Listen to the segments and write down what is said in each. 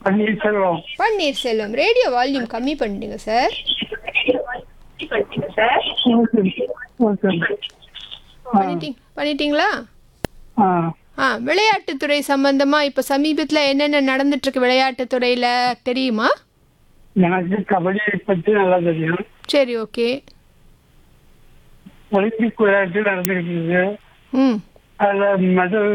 Panneerselvam Panneerselvam radio volume கம்மி பண்ணிடுங்க sir okay okay பண்ணிட்டீங்க பண்ணிட்டீங்களா ஆ ஆ விளையாட்டுத்துறை சம்பந்தமா இப்ப சமீபத்துல என்னென்ன நடந்துட்டு இருக்கு விளையாட்டுத்துறையில தெரியுமா எனக்கு கபடி பற்றி நல்லா தெரியும் சரி ஓகே ஒலிம்பிக் விளையாட்டு நடந்துகிட்டு இருக்கு ம் அதில் மெடல்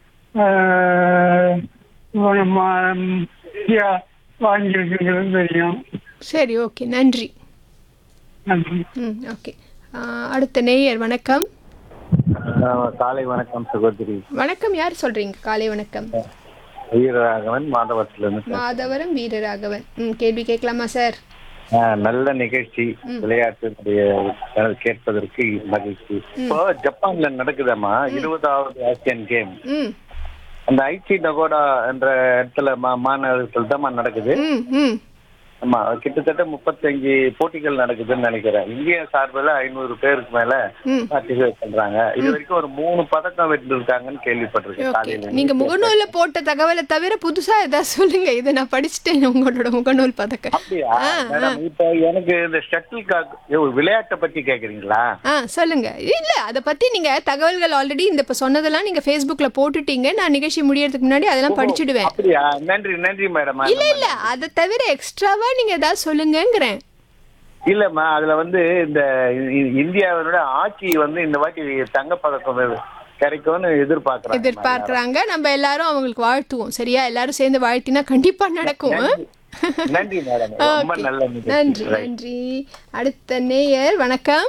நம்ம இந்தியா வாங்கியிருக்குங்கிறது தெரியும் சரி ஓகே நன்றி நன்றி ம் ஓகே ஆ, அடுத்த நேயர் வணக்கம் ஆஹ் காலை வணக்கம் சகோதரி வணக்கம் யார் சொல்றீங்க காலை வணக்கம் வீரராகவன் மாதவத்திலிருந்து மாதவரம் வீரராகவன் ம் கேள்வி கேட்கலாமா சார் ஆஹ் நல்ல நிகழ்ச்சி விளையாட்டினுடைய சேனல் கேட்பதற்கு மகிழ்ச்சி இப்போ ஜப்பான்ல நடக்குதாமா இருபதாவது ஆசியன் கேம் ம் அந்த ஐச்சி நகோடா என்ற இடத்துல மா- மாநகரத்தில் தான் நடக்குது ம் ம் ஆமா கிட்டத்தட்ட முப்பத்தஞ்சு போட்டிகள் நடக்குதுன்னு நினைக்கிறேன் இந்திய சார்பில் ஐநூறு பேருக்கு மேல ம் பார்ட்டிசிபேட் பண்றாங்க இது வரைக்கும் ஒரு மூணு பதக்கம் வெற்றிருக்காங்கன்னு கேள்விப்பட்டிருக்கேன் ஓகே காலையில நீங்க முகநூல்ல போட்ட தகவலை தவிர புதுசா ஏதாவது சொல்லுங்க இதை நான் படிச்சுட்டேன் உங்களோட முகநூல் பதக்கம் அப்படியா மேடம் இப்ப எனக்கு இந்த ஷட்டில் காக் விளையாட்டை பத்தி கேக்குறீங்களா ஆ சொல்லுங்க இல்ல அத பத்தி நீங்க தகவல்கள் ஆல்ரெடி இந்த இப்ப சொன்னதெல்லாம் நீங்க Facebookல போட்டுட்டீங்க நான் நிகழ்ச்சி முடியறதுக்கு முன்னாடி அதெல்லாம் படிச்சிடுவேன் அப்படியா நன்றி நன்றி மேடம் இல்ல இல்ல அதை தவிர எக்ஸ்ட்ராவா நீங்க ஏதாவது சொல்லுங்கங்கிறேன் இல்லம்மா அதுல வந்து இந்த இ- இந்தியாவினோட ஆட்சி வந்து இந்த வாட்டி தங்கப்பதக்கம் கிடைக்கும்னு எதிர்பார்க்கறாங்க எதிர்பார்க்கறாங்க நம்ம எல்லாரும் அவங்களுக்கு வாழ்த்துவோம் சரியா எல்லாரும் சேர்ந்து வாழ்த்தினா கண்டிப்பா நடக்கும் ஆ? நன்றி மேடம் ரொம்ப Okay. நல்ல நிகழ்ச்சி. நன்றி Right. நன்றி அடுத்த நேயர் வணக்கம்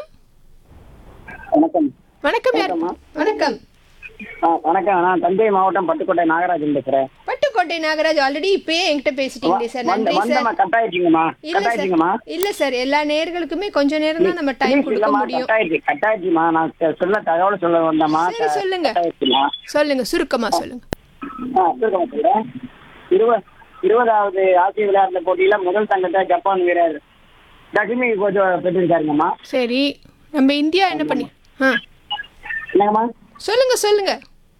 வணக்கம் வணக்கம் யார் வணக்கம் ஆ, வணக்கம் நான் தஞ்சை மாவட்டம் பட்டுக்கோட்டை நாகராஜன் பேசுறேன் பட்டுக்கோட்டை நாகராஜ் ஆல்ரெடி இப்பயே என்கிட்ட பேசிட்டீங்களே சார் வந்த நன்றி வந்தமா சார் கட் ஆயிடுச்சுங்கம்மா இல்ல கட் சார் ஆயிடுச்சுங்கம்மா இல்ல சார் எல்லா நேயர்களுக்குமே கொஞ்ச நேரம் தான் நம்ம டைம் ப்ளீஸ் கொடுக்க இல்லம்மா முடியும் கட் ஆயிடுச்சு கட் ஆயிடுச்சுமா நான் சொ- சொல்ல தகவல் சொல்ல வந்தம்மா சரி சொல்லுங்க கட் ஆயிடுச்சுமா சொல்லுங்க சுருக்கமா சொல்லுங்க ஆ சுருக்கமா சொல்றேன் இருபது இருபதாவது ஆசிய விளையாட்டு போட்டியில முதல் தங்கத்தை ஜப்பான் வீரர் தகிமி கோஜோ பெற்றிருக்காருங்கம்மா சரி நம்ம இந்தியா என்ன பண்ணி ஆ என்னங்கம்மா சொல்லுங்க சொல்லுங்க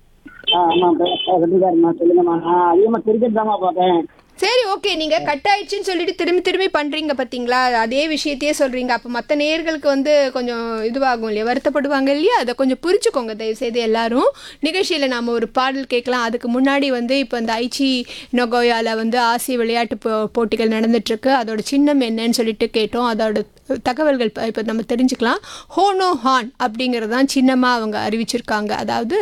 ஆ ஆமா பெற்றிருக்காருமா சொல்லுங்கம்மா நான் அதிகமா கிரிக்கெட் தாம்மா பார்ப்பேன் சரி ஓகே நீங்க கட் ஆயிடுச்சுன்னு சொல்லிட்டு திரும்பி திரும்பி பண்றீங்க பாத்தீங்களா அதே விஷயத்தையே சொல்றீங்க அப்ப மத்த நேயர்களுக்கு வந்து கொஞ்சம் இதுவாகும் இல்லையா வருத்தப்படுவாங்க இல்லையா அதை கொஞ்சம் புரிச்சுக்கோங்க தயவு செய்து எல்லாரும் நிகழ்ச்சியில நாம ஒரு பாடல் கேட்கலாம் அதுக்கு முன்னாடி வந்து இப்போ இந்த ஐச்சி நொகோயால வந்து ஆசிய விளையாட்டு போ- போட்டிகள் நடந்துட்டு இருக்கு அதோட சின்னம் என்னன்னு சொல்லிட்டு கேட்டோம் அதோட தகவல்கள் இப்போ நம்ம தெரிஞ்சுக்கலாம் ஹோனோ ஹான் அப்படிங்கிறது தான் சின்னமாக அவங்க அறிவிச்சிருக்காங்க அதாவது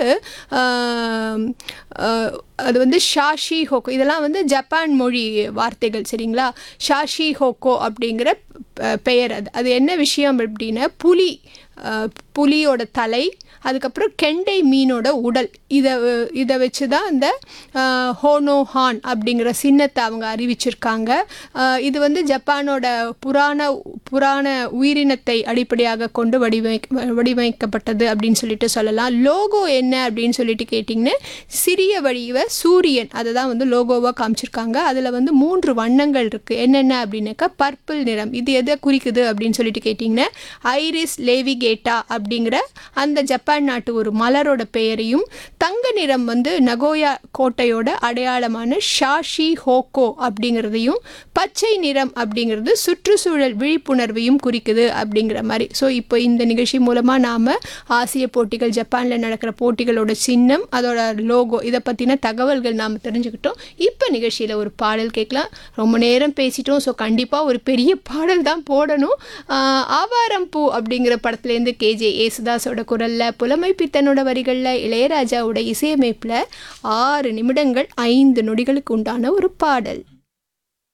ஆம், ஆஹ், அது வந்து ஷாஷி ஹோக்கோ இதெல்லாம் வந்து ஜப்பான் மொழி வார்த்தைகள் சரிங்களா ஷாஷி ஹோக்கோ அப்படிங்கிற ப- பெயர் அது அது என்ன விஷயம் அப்படின்னா புலி ஆஹ், புலியோட தலை அதுக்கப்புறம் கெண்டை மீனோட உடல் இதை இதை வச்சு தான் இந்த ஆஹ், ஹோனோ ஹான் அப்படிங்கிற சின்னத்தை அவங்க அறிவிச்சிருக்காங்க ஆஹ், இது வந்து ஜப்பானோட புராண புராண உயிரினத்தை அடிப்படையாக கொண்டு வடிவமை வடிவமைக்கப்பட்டது அப்படின்னு சொல்லிட்டு சொல்லலாம் லோகோ என்ன அப்படின்னு சொல்லிட்டு கேட்டிங்கன்னா சிறிய வடிவ சூரியன் அதை தான் வந்து லோகோவாக காமிச்சிருக்காங்க அதில் வந்து மூன்று வண்ணங்கள் இருக்குது என்னென்ன அப்படின்னாக்கா பர்பிள் நிறம் இது எதை குறிக்குது அப்படின்னு சொல்லிட்டு கேட்டிங்கன்னா ஐரிஸ் லேவிகேட்டா அப்படிங்கிற அந்த ஜப்பான் நாட்டு ஒரு மலரோட பெயரையும் தங்க நிறம் வந்து நகோயா கோட்டையோட அடையாளமான ஷாஷி ஹோக்கோ அப்படிங்கிறதையும் பச்சை நிறம் அப்படிங்கிறது சுற்றுச்சூழல் விழிப்புணர்வையும் குறிக்குது அப்படிங்கிற மாதிரி ஸோ இப்போ இந்த நிகழ்ச்சி மூலமாக நாம் ஆசிய போட்டிகள் ஜப்பானில் நடக்கிற போட்டிகளோட சின்னம் அதோட லோகோ இதை பற்றின தகவல்கள் நாம் தெரிஞ்சுக்கிட்டோம் இப்போ நிகழ்ச்சியில் ஒரு பாடல் கேட்கலாம் ரொம்ப நேரம் பேசிட்டோம் ஸோ கண்டிப்பாக ஒரு பெரிய பாடல் தான் போடணும் ஆஹ் ஆவாரம் பூ அப்படிங்கிற படத்துலேருந்து கேஜே ஏசுதாஸோட குரலில் புலமை பித்தனோட வரிகளில் இளையராஜாவோட இசையமைப்பில் ஆறு நிமிடங்கள் ஐந்து நொடிகளுக்கு உண்டான ஒரு பாடல்